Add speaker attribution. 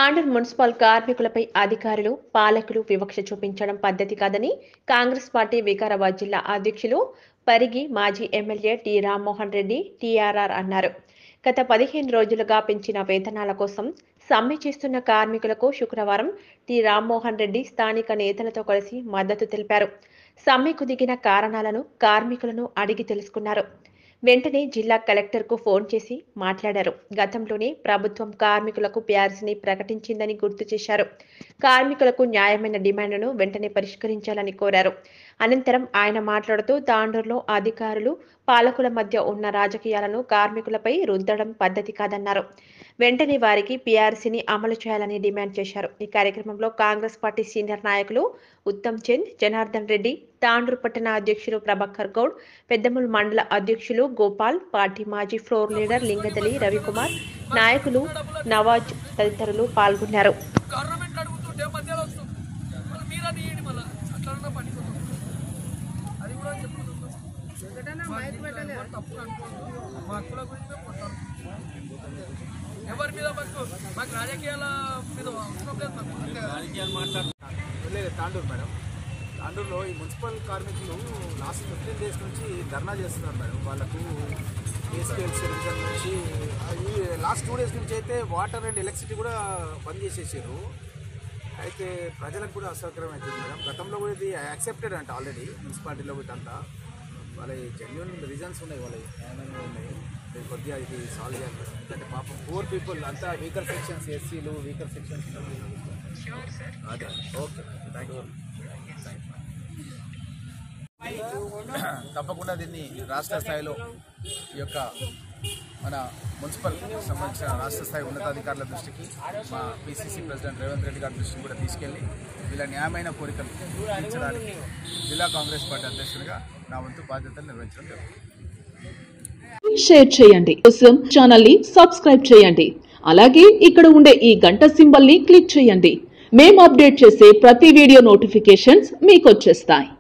Speaker 1: Tandur municipal కార్మికులపై అధికారులు పాలకులు వివక్ష చూపించడం పద్ధతి కాదని కాంగ్రెస్ పార్టీ వికారాబాద్ జిల్లా అధ్యక్షులు పరిగి మాజీ MLA T Rammohan Reddy TRR అన్నారు గత పదిహేను రోజులుగా పెంచిన వేతనాల కోసం సమ్మె చేస్తున్న కార్మికులకు శుక్రవారం టి రామ్మోహన్ రెడ్డి స్థానిక నేతలతో కలిసి మద్దతు తెలిపారు సమ్మెకు దిగిన కారణాలను కార్మికులను అడిగి తెలుసుకున్నారు వెంటనే జిల్లా కలెక్టర్కు ఫోన్ చేసి మాట్లాడారు గతంలోనే ప్రభుత్వం కార్మికులకు ప్యారిస్ని ప్రకటించిందని గుర్తు చేశారు కార్మికులకు న్యాయమైన డిమాండ్ను వెంటనే పరిష్కరించాలని కోరారు అనంతరం ఆయన మాట్లాడుతూ తాండూరులో అధికారులు పాలకుల మధ్య ఉన్న రాజకీయాలను కార్మికులపై రుద్దడం పద్ధతి కాదన్నారు వెంటనే వారికి పీఆర్సీని అమలు చేయాలని డిమాండ్ చేశారు ఈ కార్యక్రమంలో కాంగ్రెస్ పార్టీ సీనియర్ నాయకులు ఉత్తమ్ చంద్ జనార్దన్ రెడ్డి తాండూరు పట్టణ అధ్యక్షులు ప్రభాకర్ గౌడ్ పెద్దముల్ మండల అధ్యక్షులు గోపాల్ పార్టీ మాజీ ఫ్లోర్ లీడర్ లింగదలి రవికుమార్ నాయకులు నవాజ్ తదితరులు పాల్గొన్నారు
Speaker 2: గవర్నమెంట్ అడుగుతుంటే మధ్యలో వస్తుంది మళ్ళీ మీరు అది ఇయ్యండి మళ్ళీ అట్లా అన్నా పని అది కూడా చెప్తున్నాను తప్పు అనుకోండి మా హక్కుల గురించి మేము కొట్టాలి ఎవరి మీద మాకు మాకు రాజకీయాల మీద అవసరం లేదు మాకు
Speaker 3: లేదు తాండూరు మేడం తాండూరులో ఈ మున్సిపల్ కార్మికులు లాస్ట్ ఫిఫ్టీన్ డేస్ నుంచి ధర్నా చేస్తున్నారు మేడం వాళ్ళకు పే స్కేల్స్ రివిజన్ నుంచి ఈ లాస్ట్ టూ డేస్ నుంచి అయితే వాటర్ అండ్ ఎలక్ట్రిసిటీ కూడా బంద్ చేసేసారు అయితే ప్రజలకు కూడా అసౌకర్యం అవుతుంది మేడం గతంలో కూడా ఇది యాక్సెప్టెడ్ అంట ఆల్రెడీ మున్సిపాలిటీలో వీటంతా వాళ్ళ జెన్యున్ రీజన్స్ ఉన్నాయి వాళ్ళ న్యాయమైన ఉన్నాయి ఇది కొద్దిగా ఇది సాల్వ్ చేయాలి మేడం. ఎందుకంటే పాపం పూర్ పీపుల్ అంతా వీకర్ సెక్షన్స్ ఎస్సీలు వీకర్ సెక్షన్స్ అదే ఓకే థ్యాంక్ యూ తప్పకుండా దీన్ని రాష్ట్ర స్థాయిలో ఈ యొక్క మన మున్సిపల్ సంబంధించిన రాష్ట్ర స్థాయి ఉన్నతాధికారుల దృష్టికి మా పిసిసి ప్రెసిడెంట్ రేవంత్ రెడ్డి గారి దృష్టికి కూడా తీసుకెళ్లి వీళ్ళ న్యాయమైన కోరికలు తీర్చడానికి జిల్లా కాంగ్రెస్ పార్టీ అధ్యక్షుడిగా నా వంతు బాధ్యతలు నిర్వహించడం జరుగుతుంది
Speaker 4: షేర్ చేయండి కోసం ఛానల్ ని సబ్స్క్రైబ్ చేయండి అలాగే ఇక్కడ ఉండే ఈ గంట సింబల్ ని క్లిక్ చేయండి మేము అప్డేట్ చేసే ప్రతి వీడియో నోటిఫికేషన్స్ మీకు వచ్చేస్తాయి